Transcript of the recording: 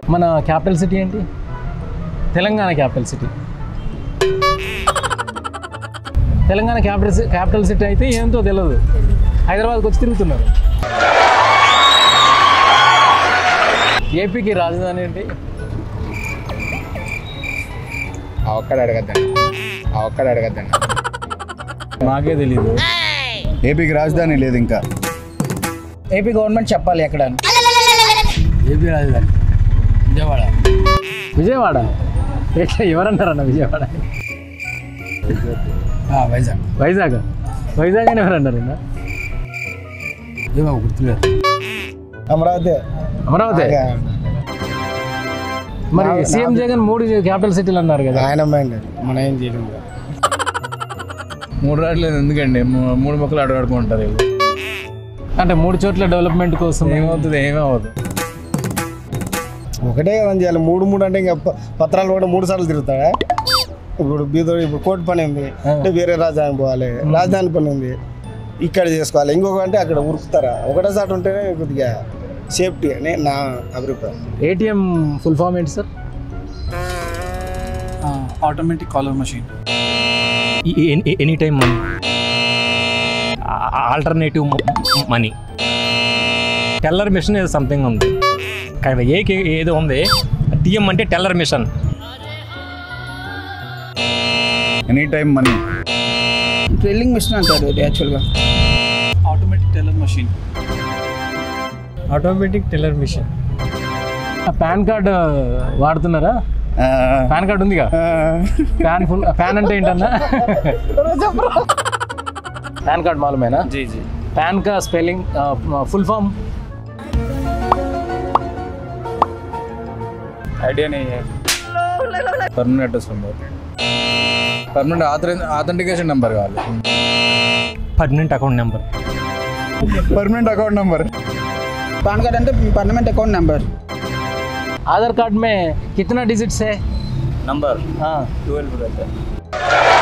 మన capital city ఏంటి Telangana capital city Telangana capital సి- క్యాపిటల్ సిటీ అయితే ఏంతో తెలియదు హైదరాబాద్కి వచ్చి తిరుగుతున్నారు ఏపీకి రాజధాని ఏంటి ఆ ఒక్కడ అడగద్దండి ఆ ఒక్కడ అడగద్దండి నాకే తెలీదు ఏపీకి రాజధాని లేదు ఇంకా ఏపీ గవర్నమెంట్ చెప్పాలి ఎక్కడ అని ఏపీ రాజధాని విజయవాడ విజయవాడ ఎట్లా ఎవరన్నారన్న విజయవాడ వైజాగ్ వైజాగ్ వైజాగ్ అని ఎవరన్నారు ఇంకా ఏమో గుర్తులేదు అమరావతి అమరావతి మరి సీఎం జగన్ మూడు క్యాపిటల్ సిటీలు అన్నారు కదా ఆయన మైండ్ మనం ఏం చేయలేము మూడు రావట్లేదు ఎందుకండి మూ- మూడు మొక్కలు అడగాడుకుంటారు వీళ్ళు. అంటే మూడు చోట్ల డెవలప్మెంట్ కోసం ఏమవుతుంది ఏమవుతుంది ఒకటే కదా చేయాలి మూడు మూడు అంటే ఇంకా ప- పత్రాలు కూడా మూడు సార్లు తిరుగుతాడా ఇప్పుడు బీదో ఇప్పుడు కోర్టు పని ఉంది అంటే వేరే రాజధాని పోవాలి రాజధాని పని ఉంది ఇక్కడ చేసుకోవాలి ఇంకొక అంటే అక్కడ ఉరుకుతారా ఒకటే సాట్ ఉంటేనే కొద్దిగా సేఫ్టీ అని నా అభిప్రాయం ఏటీఎం ఫుల్ ఫామ్ ఏంటి sir automatic caller machine any time money alternative money teller machine ఏదో సంథింగ్ ఉంది కానీ ఏకి ఏదో ఉంది టీఎం అంటే teller machine any time money trailing machine అంటారు ఇది యాక్చువల్గా automatic teller machine automatic teller machine PAN card వాడుతున్నారా పాన్ కార్డ్ ఉందిగా ప్యాన్ ఫుల్ ప్యాన్ అంటే ఏంటన్నా పాన్ కార్డ్ మాలూమేనా जी जी पैन का स्पेलिंग फुल फॉर्म ఐడియా నీ permanent address number permanent authentication number కావాలి permanent account number permanent account number PAN card అంటే permanent account number Aadhaar card में कितना डिजिट्स है నంబర్ हाँ ట్వెల్వ్ रहता है